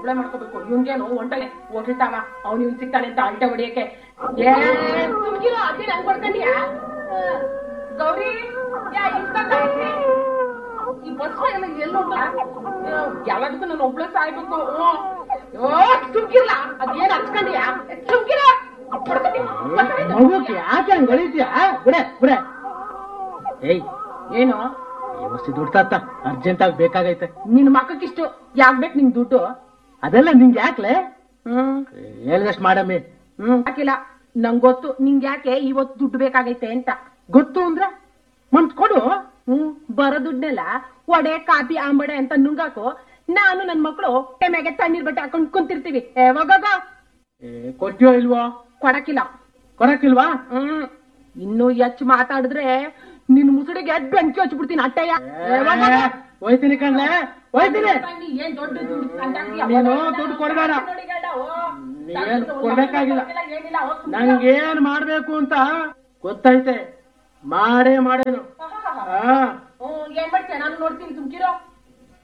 ಒಬ್ಳೆ ಮಾಡ್ಕೋಬೇಕು ಇವ್ನ್ಗೇನು ಹೊಂಟನೆ ಹೋಗಿರ್ತಾವ ಅವ್ನು ಇವ್ನ್ ಸಿಗ್ತಾನೆ ಅಂತ ಅಲ್ಟೆ ಹೊಡಿಯಕ್ಕೆ ಏ ಸುಮ್ಕಿರೋ ಅದೇ ನಂಗ್ ಕೊಡ್ಕೊಂಡಿಯಾ ಆ, ಗೌರಿ ಯಾ ಇಂತ ಗಾಯತ್ರಿ ಈ ಬಸ್ ಎಲ್ಲ ಎಲ್ಲಿ ಹೋಗ್ತಾ ಎಲ್ಲದಕ್ಕೂ ನಾನು ಒಬ್ಳೆ ಸಾಯ್ಬೇಕು ಓ ಓ ಸುಮ್ಕಿರ್ಲ ಅದೇನ್ ಹಚ್ಕೊಂಡಿಯಾ ಸುಮ್ಕಿರ ಮಗುಕ್ಕೆ ಯಾಕೆ ಹಂಗ್ ಹೊಡಿತೀಯ ಬಿಡೆ ಬಿಡೆ ಏಯ್ ಏನು ಈ ವಸ್ತು ದುಡ್ಡು ತಾತ ಅರ್ಜೆಂಟ್ ಆಗಿ ಬೇಕಾಗೈತೆ ನಿನ್ ಮಕ್ಕಕ್ಕಿಷ್ಟು ಯಾಕ್ ಬೇಕು ನಿಂಗ್ ದುಡ್ಡು ಅದೆಲ್ಲ ನಿಂಗೆ ಯಾಕ್ಲೆ ಹ್ಮ್ ಹೇಳ್ದಷ್ಟು ಮಾಡಮ್ಮಿ ಹ್ಮ್ ಹಾಕಿಲ್ಲ ನಂಗ್ ಗೊತ್ತು ನಿಂಗ್ ಯಾಕೆ ಇವತ್ತು ದುಡ್ಡು ಬೇಕಾಗೈತೆ ಅಂತ ಗೊತ್ತು ಅಂದ್ರೆ ಮಂತ್ ಕೊಡು ಹ್ಮ್ ಬರೋ ದುಡ್ನೆಲ್ಲ ಒಡೆ ಕಾಪಿ ಆಂಬಡೆ ಅಂತ ನುಂಗಾಕು ನಾನು ನನ್ ಮಕ್ಳು ಟೆಮ್ಯಾಗೆ ತಣ್ಣೀರ್ ಬಟ್ಟೆ ಹಾಕೊಂಡ್ ಕುಂತಿರ್ತೀವಿ ಏ ಹೋಗೋಗ ಏ, ಕೊಟ್ಯೋ ಇಲ್ವೋ ಕೊಡಕಿಲ್ಲ ಕೊಡಕ್ಕಿಲ್ವಾ ಹ್ಮ್ ಇನ್ನು ಹೆಚ್ಚು ಮಾತಾಡಿದ್ರೆ ನಿನ್ ಮುಸುಡಿಗೆ ಎದ್ ಬೆಂಕಿ ಹಚ್ಬಿಡ್ತೀನಿ ಅಟ್ಟಯ್ಯ ಏ, ಹೋಗೋಗ. ಏ, ಹೋಯ್ತೀನಿ ಕಣ್ಲೆ ಹೋಯ್ತೀನಿ ಏನ್ ದೊಡ್ಡ ದುಡ್ಡು ಕಂಡಕ್ಟಿಯ? ನೀನು ದುಡ್ಡು ಕೊಡ್ಬೇಡ. ನೋಡಿಗಳ್ಳ, ಓ. ನೀವೇನ್ ಕೊಡ್ಬೇಕಾಗಿಲ್ಲ. ಏನಿಲ್ಲ, ಹೋಗ್ ಸುಮ್ನೆ. ನಂಗೇನ್ ಮಾಡ್ಬೇಕು ಅಂತ ಗೊತ್ತೈತೆ ಮಾಡೇ ಮಾಡೇನು